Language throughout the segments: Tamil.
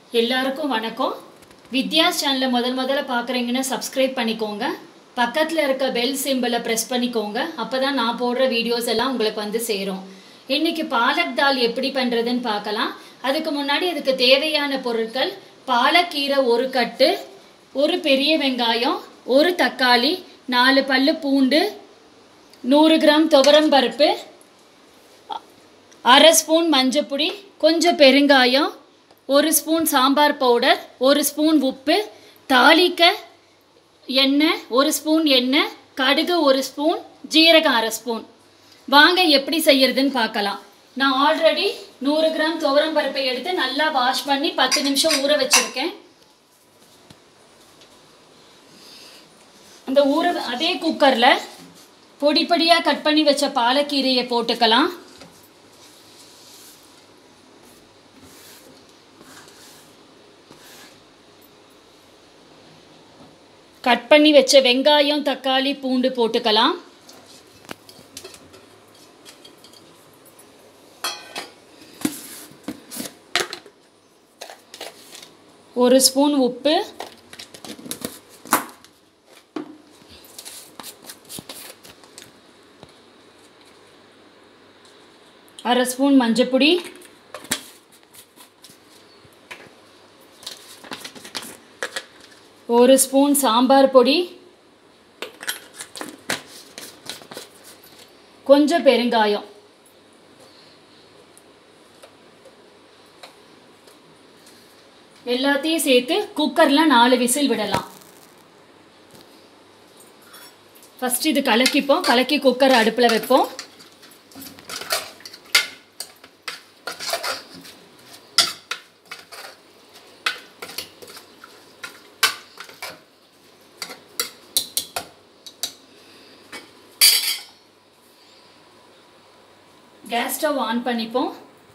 எல்லாருக்கும் வணக்கம் வித்யாஸ் சேனலை முதல் முதல்ல பார்க்குறீங்கன்னா சப்ஸ்கிரைப் பண்ணிக்கோங்க பக்கத்தில் இருக்க பெல் சிம்பிளை ப்ரெஸ் பண்ணிக்கோங்க அப்போ தான் நான் போடுற வீடியோஸ் எல்லாம் உங்களுக்கு வந்து சேரும் இன்னைக்கு பாலக் தால் எப்படி பண்ணுறதுன்னு பார்க்கலாம் அதுக்கு முன்னாடி அதுக்கு தேவையான பொருட்கள் பாலக்கீரை ஒரு கட்டு ஒரு பெரிய வெங்காயம் ஒரு தக்காளி நாலு பல்லு பூண்டு நூறு கிராம் துவரம் பருப்பு அரை ஸ்பூன் மஞ்சப்பொடி கொஞ்சம் பெருங்காயம் ஒரு ஸ்பூன் சாம்பார் பவுடர் ஒரு ஸ்பூன் உப்பு தாளிக்க எண்ணெய் ஒரு ஸ்பூன் எண்ணெய் கடுகு ஒரு ஸ்பூன் ஜீரகம் அரை ஸ்பூன் வாங்க எப்படி செய்யறதுன்னு பார்க்கலாம் நான் ஆல்ரெடி நூறு கிராம் துவரம் பருப்பை எடுத்து நல்லா வாஷ் பண்ணி பத்து நிமிஷம் ஊற வச்சுருக்கேன் அந்த ஊற அதே குக்கரில் பொடி பொடியாக கட் பண்ணி வச்ச பாலக்கீரையை போட்டுக்கலாம் கட் பண்ணி வச்ச வெங்காயம் தக்காளி பூண்டு போட்டுக்கலாம் ஒரு ஸ்பூன் உப்பு அரை ஸ்பூன் மஞ்சப்பொடி ஒரு ஸ்பூன் சாம்பார் பொடி கொஞ்சம் பெருங்காயம் எல்லாத்தையும் சேர்த்து குக்கரில் நாலு விசில் விடலாம் ஃபஸ்ட் இது கலக்கிப்போம் கலக்கி குக்கர் அடுப்பில் வைப்போம் கேஸ் ஸ்டவ் ஆன் பண்ணிப்போம்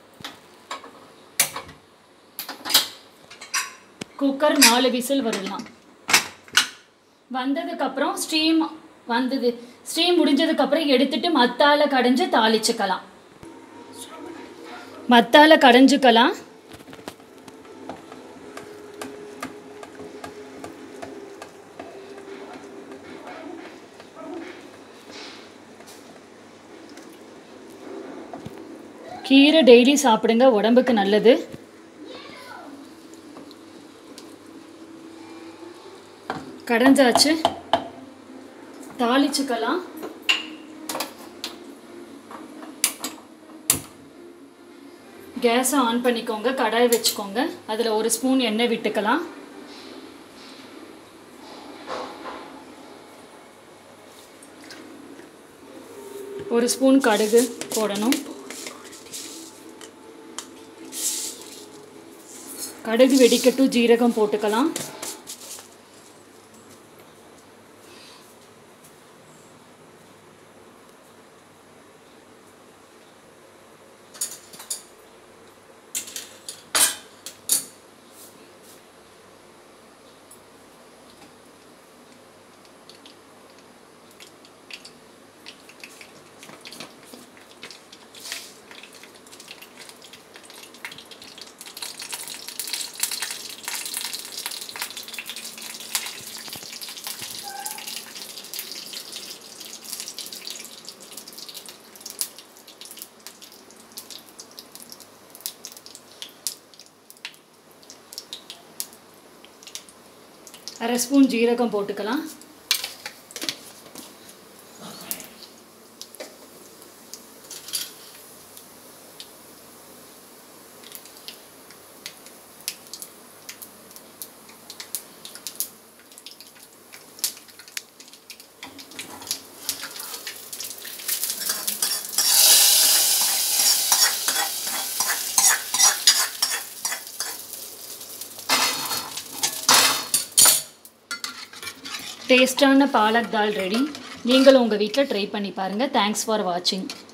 குக்கர் நாலு விசில் வரலாம் வந்ததுக்கப்புறம் ஸ்டீம் வந்தது ஸ்டீம் முடிஞ்சதுக்கப்புறம் எடுத்துட்டு மத்தால கடைஞ்சு தாளிச்சுக்கலாம் மத்தால கடைஞ்சுக்கலாம் கீரை டெய்லி சாப்பிடுங்க உடம்புக்கு நல்லது கடைஞ்சாச்சு தாளிச்சுக்கலாம் கேஸை ஆன் பண்ணிக்கோங்க கடாய் வச்சுக்கோங்க அதில் ஒரு ஸ்பூன் எண்ணெய் விட்டுக்கலாம் ஒரு ஸ்பூன் கடுகு போடணும் கடுகு வெடிக்கட்டும் ஜீரகம் போட்டுக்கலாம் அரை ஸ்பூன் ஜீரகம் போட்டுக்கலாம் டேஸ்டான பாலக் தால் ரெடி நீங்களும் உங்கள் வீட்டில் ட்ரை பண்ணி பாருங்கள் தேங்க்ஸ் ஃபார் வாட்சிங்